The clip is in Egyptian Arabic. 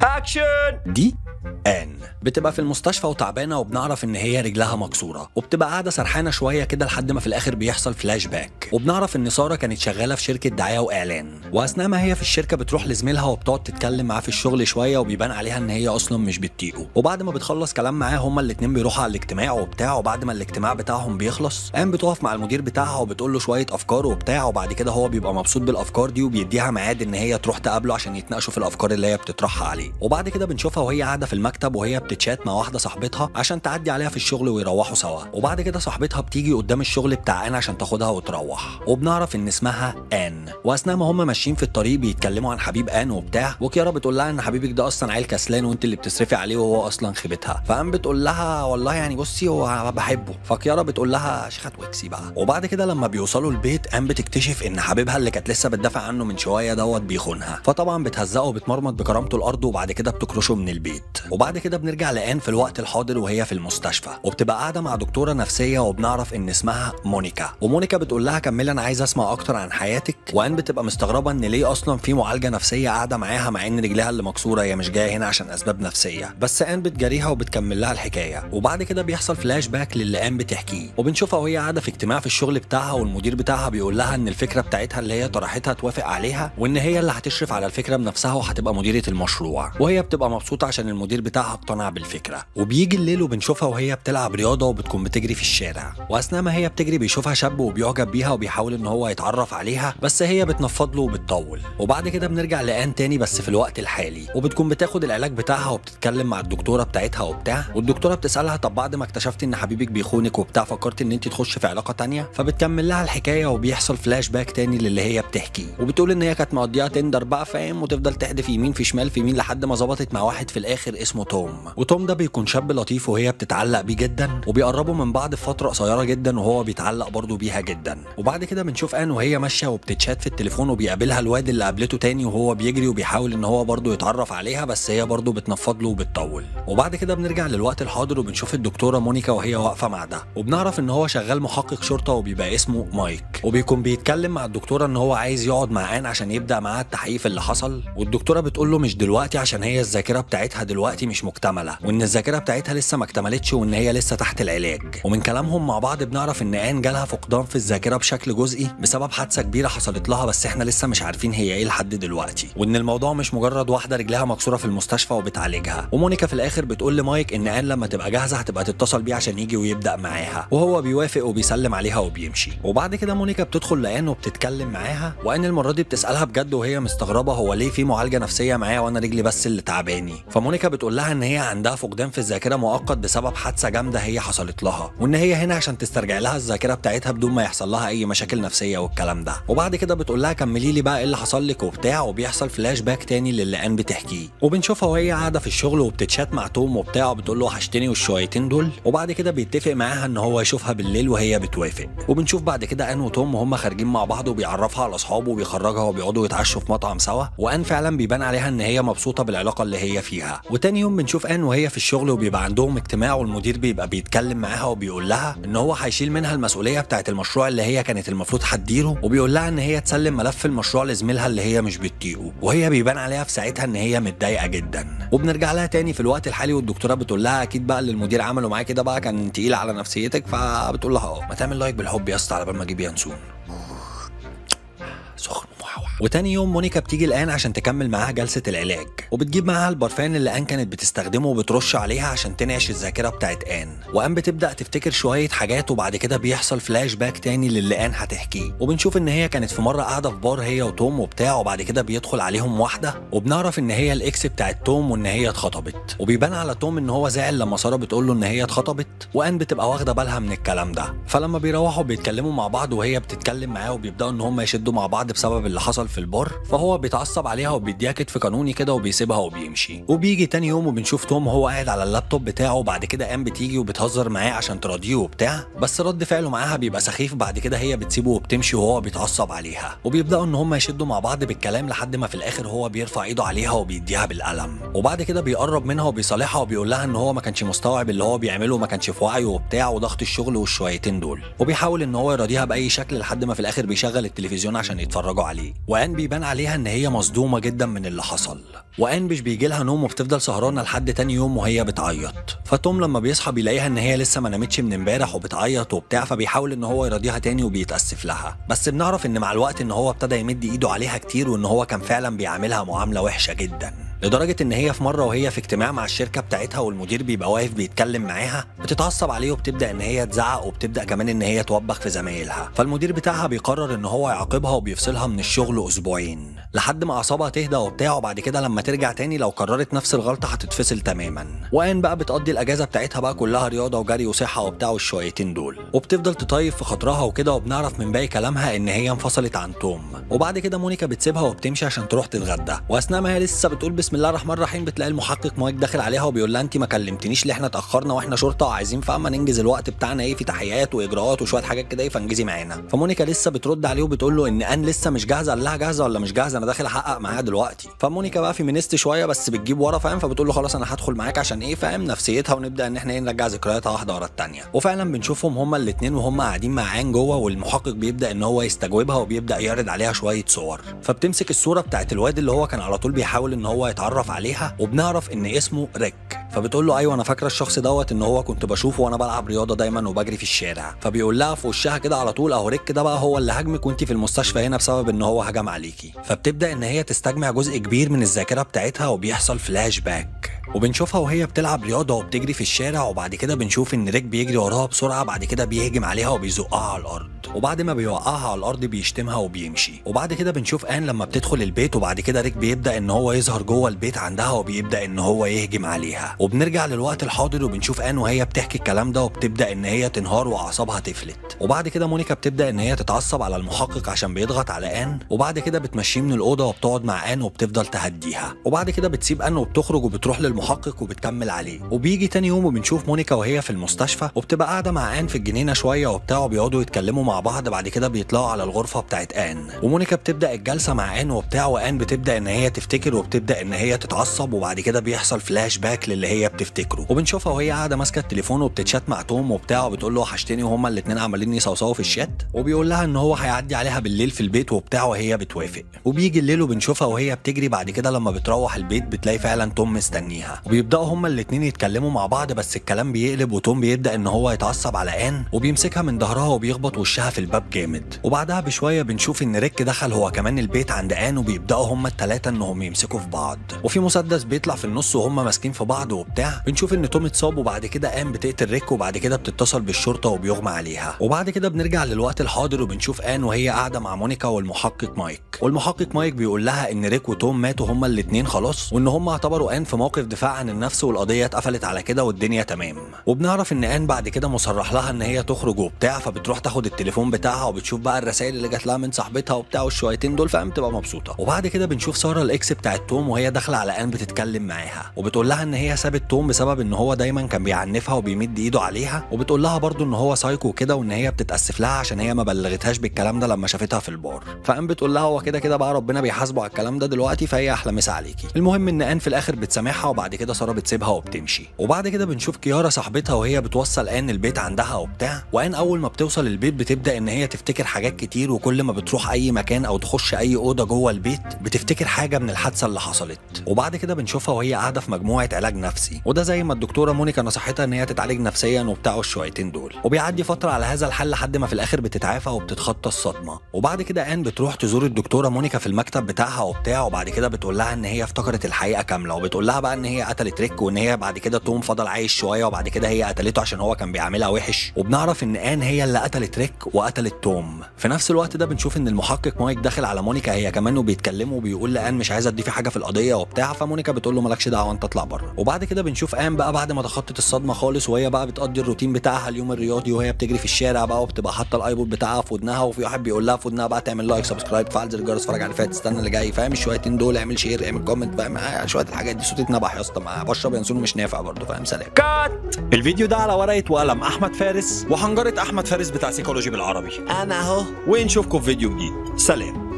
اكشن دي ان بتبقى في المستشفى وتعبانه وبنعرف ان هي رجلها مكسوره وبتبقى قاعده سرحانه شويه كده لحد ما في الاخر بيحصل فلاش باك وبنعرف ان ساره كانت شغاله في شركه دعايه واعلان واثناء ما هي في الشركه بتروح لزميلها وبتقعد تتكلم معاه في الشغل شويه وبيبان عليها ان هي اصلا مش بتطيقه وبعد ما بتخلص كلام معاه هما الاتنين بيروحوا على الاجتماع وبتاع وبعد ما الاجتماع بتاعهم بيخلص قام بتقف مع المدير بتاعها وبتقول له شويه افكار وبتاع وبعد كده هو بيبقى مبسوط بالافكار دي وبيديها ميعاد ان هي تروح تقابله عشان يتناقشوا في الافكار اللي هي بتطرحها عليه وبعد كده بنشوفها وهي قاعده في المكتب وهي بتتشات مع واحده صاحبتها عشان تعدي عليها في الشغل ويروحوا سوا وبعد كده صاحبتها بتيجي قدام الشغل بتاع ان عشان تاخدها وتروح وبنعرف ان اسمها ان واثناء ما هم ماشيين في الطريق بيتكلموا عن حبيب ان وبتاع وكيارا بتقول لها ان حبيبك ده اصلا عيل كسلان وانت اللي بتصرفي عليه وهو اصلا خيبتها فان بتقول لها والله يعني بصي هو بحبه فكيارا بتقول لها شيخه وكسي بقى وبعد كده لما بيوصلوا البيت ان بتكتشف ان حبيبها اللي كانت لسه بتدافع عنه من شويه دوت بيخونها فطبعا بتهزقه وبتمرمط بكرامته الارض وبعد كده بتكرشه من البيت وبعد كده بنرجع لان في الوقت الحاضر وهي في المستشفى وبتبقى قاعده مع دكتوره نفسيه وبنعرف ان اسمها مونيكا ومونيكا بتقول لها كملي انا عايزه اسمع اكتر عن حياتك وان بتبقى مستغربه ان ليه اصلا في معالجه نفسيه قاعده معاها مع ان رجلها اللي مكسوره هي مش جايه هنا عشان اسباب نفسيه بس ان بتجاريها وبتكمل لها الحكايه وبعد كده بيحصل فلاش باك للي ان بتحكيه وبنشوفها وهي قاعده في اجتماع في الشغل بتاعها والمدير بتاعها بيقول لها ان الفكره بتاعتها اللي هي طرحتها توافق عليها وان هي اللي هتشرف على الفكره بنفسها وهتبقى مديره المشروع وهي بتبقى مبسوطه عشان المدير بتاعها اقتنع بالفكره وبيجي الليل وبنشوفها وهي بتلعب رياضه وبتكون بتجري في الشارع واثناء ما هي بتجري بيشوفها شاب وبيعجب بيها وبيحاول ان هو يتعرف عليها بس هي بتنفض له وبتطول وبعد كده بنرجع لان تاني بس في الوقت الحالي وبتكون بتاخد العلاج بتاعها وبتتكلم مع الدكتوره بتاعتها وبتاع والدكتوره بتسالها طب بعد ما اكتشفت ان حبيبك بيخونك وبتاع فكرت ان انت تخش في علاقه تانية فبتكمل لها الحكايه وبيحصل فلاش باك تاني للي هي بتحكيه وبتقول ان هي كانت مقضيها تندر بقى فاهم وتفضل تحدف يمين في شمال في يمين لحد ما ظبطت مع واحد في الاخر اسمه توم وتوم ده بيكون شاب لطيف وهي بتتعلق بيه جدا وبيقربوا من بعض في فتره قصيره جدا وهو بيتعلق برضه بيها جدا وبعد كده بنشوف ان وهي ماشيه وبتتشات في التليفون وبيقابلها الواد اللي قابلته تاني وهو بيجري وبيحاول ان هو برضه يتعرف عليها بس هي برضه بتنفض له وبتطول وبعد كده بنرجع للوقت الحاضر وبنشوف الدكتوره مونيكا وهي واقفه مع ده وبنعرف ان هو شغال محقق شرطه وبيبقى اسمه مايك وبيكون بيتكلم مع الدكتوره ان هو عايز يقعد مع ان عشان يبدا معاها التحقيق في اللي حصل والدكتوره بتقول له مش دلوقتي عشان هي الذاكره بتاعتها دلوقتي مش مكتمله وان الذاكره بتاعتها لسه ما اكتملتش وان هي لسه تحت العلاج ومن كلامهم مع بعض بنعرف ان ان جالها فقدان في الذاكره بشكل جزئي بسبب حادثه كبيره حصلت لها بس احنا لسه مش عارفين هي ايه لحد دلوقتي وان الموضوع مش مجرد واحده رجلها مكسوره في المستشفى وبتعالجها ومونيكا في الاخر بتقول لمايك ان ان لما تبقى جاهزه هتبقى تتصل بيه عشان يجي ويبدا معاها وهو بيوافق وبيسلم عليها وبيمشي وبعد كده مونيكا بتدخل لان وبتتكلم معاها وان المره دي بتسالها بجد وهي مستغربه هو ليه في معالجه نفسيه معايا وانا رجلي بس اللي تعباني فمونيكا بتقول لها ان هي عندها فقدان في الذاكره مؤقت بسبب حادثه جامده هي حصلت لها وان هي هنا عشان تسترجع لها الذاكره بتاعتها بدون ما يحصل لها اي مشاكل نفسيه والكلام ده وبعد كده بتقول لها كملي لي بقى ايه اللي حصل لك وبتاع وبيحصل فلاش باك تاني للي ان بتحكيه وبنشوفها وهي قاعده في الشغل وبتتشات مع توم وبتاع وبتقول له وحشتني والشويتين دول وبعد كده بيتفق معاها ان هو يشوفها بالليل وهي بتوافق وبنشوف بعد كده ان وتوم وهم خارجين مع بعض وبيعرفها على اصحابه وبيخرجها وبيقعدوا يتعشوا في مطعم سوا وان فعلا بيبان عليها ان هي مبسوطه بالعلاقه اللي هي فيها وتاني يوم بنشوف ان وهي في الشغل وبيبقى عندهم اجتماع والمدير بيبقى بيتكلم معاها وبيقول لها ان هو هيشيل منها المسؤوليه بتاعه المشروع اللي هي كانت المفروض هتديره وبيقول لها ان هي تسلم ملف المشروع لزميلها اللي هي مش بتطيقه وهي بيبان عليها في ساعتها ان هي متضايقه جدا وبنرجع لها تاني في الوقت الحالي والدكتوره بتقول لها اكيد بقى اللي المدير عمله معاك كده بقى كان تقيل على نفسيتك فبتقول لها اه ما تعمل لايك بالحب يا اسطى على بال ما اجيب ينسون سخن ومحوح وتاني يوم مونيكا بتيجي الان عشان تكمل معاها جلسه العلاج وبتجيب معاها البرفان اللي ان كانت بتستخدمه وبترش عليها عشان تنعش الذاكره بتاعت ان وان بتبدا تفتكر شويه حاجات وبعد كده بيحصل فلاش باك تاني للي ان هتحكيه وبنشوف ان هي كانت في مره قاعده في بار هي وتوم وبتاع وبعد كده بيدخل عليهم واحده وبنعرف ان هي الاكس بتاعت توم وان هي اتخطبت وبيبان على توم ان هو زعل لما ساره بتقول له ان هي اتخطبت وان بتبقى واخده بالها من الكلام ده فلما بيروحوا بيتكلموا مع بعض وهي بتتكلم معاه وبيبداوا ان هم يشدوا مع بعض بسبب اللي حصل في البار فهو بيتعصب عليها وبيديها كتف قانوني كده وبيسيبها وبيمشي وبيجي تاني يوم وبنشوف توم وهو قاعد على اللابتوب بتاعه وبعد كده ام بتيجي وبتهزر معاه عشان تراضيه وبتاع بس رد فعله معاها بيبقى سخيف بعد كده هي بتسيبه وبتمشي وهو بيتعصب عليها وبيبداوا ان هم يشدوا مع بعض بالكلام لحد ما في الاخر هو بيرفع ايده عليها وبيديها بالقلم وبعد كده بيقرب منها وبيصالحها وبيقول لها ان هو ما كانش مستوعب اللي هو بيعمله وما كانش في وعيه وبتاع وضغط الشغل والشويتين دول وبيحاول ان هو يراضيها باي شكل لحد ما في الاخر بيشغل التلفزيون عشان يتفرجوا عليه وان بيبان عليها ان هي مصدومه جدا من اللي حصل وان مش بيجي لها نوم وبتفضل سهرانه لحد تاني يوم وهي بتعيط فتوم لما بيصحى بيلاقيها ان هي لسه ما نامتش من امبارح وبتعيط وبتاع فبيحاول ان هو يراضيها تاني وبيتاسف لها بس بنعرف ان مع الوقت ان هو ابتدى يمد ايده عليها كتير وان هو كان فعلا بيعاملها معامله وحشه جدا لدرجه ان هي في مره وهي في اجتماع مع الشركه بتاعتها والمدير بيبقى واقف بيتكلم معاها بتتعصب عليه وبتبدا ان هي تزعق وبتبدا كمان ان هي توبخ في زمايلها فالمدير بتاعها بيقرر ان هو يعاقبها وبيفصلها من الشغل اسبوعين لحد ما اعصابها تهدى وبتاع وبعد كده لما ترجع تاني لو قررت نفس الغلطه هتتفصل تماما وان بقى بتقضي الاجازه بتاعتها بقى كلها رياضه وجري وصحه وبتاع والشويتين دول وبتفضل تطيب في خاطرها وكده وبنعرف من باقي كلامها ان هي انفصلت عن توم وبعد كده مونيكا بتسيبها وبتمشي عشان تروح تتغدى واثناء ما هي لسه بتقول بسم الله الرحمن الرحيم بتلاقي المحقق مايك داخل عليها وبيقول لها انت ما كلمتنيش ليه احنا اتاخرنا واحنا شرطه وعايزين فاهمه ننجز الوقت بتاعنا ايه في تحيات واجراءات وشويه حاجات كده ايه فانجزي معانا فمونيكا لسه بترد عليه وبتقول له ان ان لسه مش جاهزه قال لها جاهزه ولا مش جاهزه انا داخل احقق معاها دلوقتي فمونيكا بقى فيمينيست شويه بس بتجيب ورا فاهم فبتقول له خلاص انا هدخل معاك عشان ايه فاهم نفسيتها ونبدا ان احنا ايه نرجع ذكرياتها واحده ورا الثانيه وفعلا بنشوفهم هما الاثنين وهم قاعدين مع عين جوه والمحقق بيبدا ان هو يستجوبها وبيبدا يعرض عليها شويه صور فبتمسك الصوره بتاعت الواد اللي هو كان على طول بيحاول ان هو يتعرف عليها وبنعرف ان اسمه ريك فبتقول له ايوه انا فاكره الشخص دوت ان هو كنت بشوفه وانا بلعب رياضه دايما وبجري في الشارع فبيقول لها في وشها كده على طول اهو ريك ده بقى هو اللي هاجمك وانت في المستشفى هنا بسبب ان هو هجم عليكي فبتبدا ان هي تستجمع جزء كبير من الذاكره بتاعتها وبيحصل فلاش باك وبنشوفها وهي بتلعب رياضه وبتجري في الشارع وبعد كده بنشوف ان ريك بيجري وراها بسرعه بعد كده بيهجم عليها وبيزقها على الارض وبعد ما بيوقعها على الارض بيشتمها وبيمشي وبعد كده بنشوف ان لما بتدخل البيت وبعد كده ريك بيبدا ان هو يظهر جوه البيت عندها وبيبدا ان هو يهجم عليها وبنرجع للوقت الحاضر وبنشوف ان وهي بتحكي الكلام ده وبتبدا ان هي تنهار واعصابها تفلت وبعد كده مونيكا بتبدا ان هي تتعصب على المحقق عشان بيضغط على ان وبعد كده بتمشيه من الاوضه وبتقعد مع ان وبتفضل تهديها وبعد كده بتسيب ان وبتخرج وبتروح للمحقق وبتكمل عليه وبيجي تاني يوم وبنشوف مونيكا وهي في المستشفى وبتبقى قاعده مع ان في الجنينه شويه وبتاع وبيقعدوا يتكلموا مع بعض بعد كده بيطلعوا على الغرفه بتاعت ان ومونيكا بتبدا الجلسه مع ان وبتاع وان بتبدا ان هي تفتكر وبتبدا ان هي تتعصب وبعد كده بيحصل فلاش باك للي هي بتفتكره وبنشوفها وهي قاعده ماسكه التليفون وبتتشات مع توم وبتاع وبتقول له وحشتني وهما الاثنين عمالين يصوصوا في الشات وبيقول لها ان هو هيعدي عليها بالليل في البيت وبتاع وهي بتوافق وبيجي الليل وبنشوفها وهي بتجري بعد كده لما بتروح البيت بتلاقي فعلا توم مستنيها وبيبداوا هما الاثنين يتكلموا مع بعض بس الكلام بيقلب وتوم بيبدا ان هو يتعصب على ان وبيمسكها من ظهرها وبيخبط وشها في الباب جامد وبعدها بشويه بنشوف ان ريك دخل هو كمان البيت عند ان وبيبداوا هما الثلاثه انهم يمسكوا في بعض وفي مسدس بيطلع في النص وهما ماسكين في بعض وبتاع بنشوف ان توم اتصاب وبعد كده ان بتقتل ريك وبعد كده بتتصل بالشرطه وبيغمى عليها وبعد كده بنرجع للوقت الحاضر وبنشوف ان وهي قاعده مع مونيكا والمحقق مايك والمحقق مايك بيقول لها ان ريك وتوم ماتوا هما الاثنين خلاص وان هما اعتبروا ان في موقف دفاع عن النفس والقضيه اتقفلت على كده والدنيا تمام وبنعرف ان ان بعد كده مصرح لها ان هي تخرج وبتاع فبتروح تاخد التليفون بتاعها وبتشوف بقى الرسائل اللي جات لها من صاحبتها وبتاع والشويتين دول فاهم تبقى مبسوطه وبعد كده بنشوف ساره الاكس بتاعت توم وهي داخله على ان بتتكلم معاها وبتقول لها ان هي سابت توم بسبب ان هو دايما كان بيعنفها وبيمد ايده عليها وبتقول لها برضو ان هو سايكو وكده وان هي بتتاسف لها عشان هي ما بلغتهاش بالكلام ده لما شافتها في البار فان بتقول لها هو كده كده بقى ربنا بيحاسبه على الكلام ده دلوقتي فهي احلى مسا عليكي المهم ان ان في الاخر بتسامحها وبعد كده ساره بتسيبها وبتمشي وبعد كده بنشوف كيارا صاحبتها وهي بتوصل ان البيت عندها وبتاع وان اول ما بتوصل البيت بتبدا ان هي تفتكر حاجات كتير وكل ما بتروح اي مكان او تخش اي اوضه جوه البيت بتفتكر حاجه من الحادثه اللي حصلت وبعد كده بنشوفها وهي قاعده في مجموعه علاج نفسي وده زي ما الدكتوره مونيكا نصحتها ان هي تتعالج نفسيا وبتاع الشويتين دول وبيعدي فتره على هذا الحل لحد ما في الاخر بتتعافى وبتتخطى الصدمه وبعد كده ان بتروح تزور الدكتوره مونيكا في المكتب بتاعها وبتاع وبعد كده بتقول لها ان هي افتكرت الحقيقه كامله وبتقول لها بقى ان هي قتلت ريك وان هي بعد كده توم فضل عايش شويه وبعد كده هي قتلته عشان هو كان بيعاملها وحش وبنعرف ان ان هي اللي قتلت ريك وقتلت توم في نفس الوقت ده بنشوف ان المحقق مايك داخل على مونيكا هي كمان وبيتكلموا وبيقول لان مش عايزه تضيفي حاجه في القضيه وبتاع فمونيكا بتقول له مالكش دعوه انت اطلع بره وبعد كده بنشوف ان بقى بعد ما تخطت الصدمه خالص وهي بقى بتقضي الروتين بتاعها اليوم الرياضي وهي بتجري في الشارع بقى وبتبقى حاطه الايبود بتاعها في ودنها وفي واحد بيقول لها في ودنها بقى تعمل لايك سبسكرايب فعل زر الجرس اتفرج على اللي فات استنى اللي جاي فاهم الشويتين دول اعمل شير اعمل كومنت فاهم آه، شويه الحاجات دي صوتي اتنبح يا اسطى ما بشرب ينسون مش نافع برضه فاهم سلام كات الفيديو ده على ورقه وقلم احمد فارس وحنجره احمد فارس بتاع سيكولوجي بالعربي انا اهو ونشوفكم في فيديو جديد سلام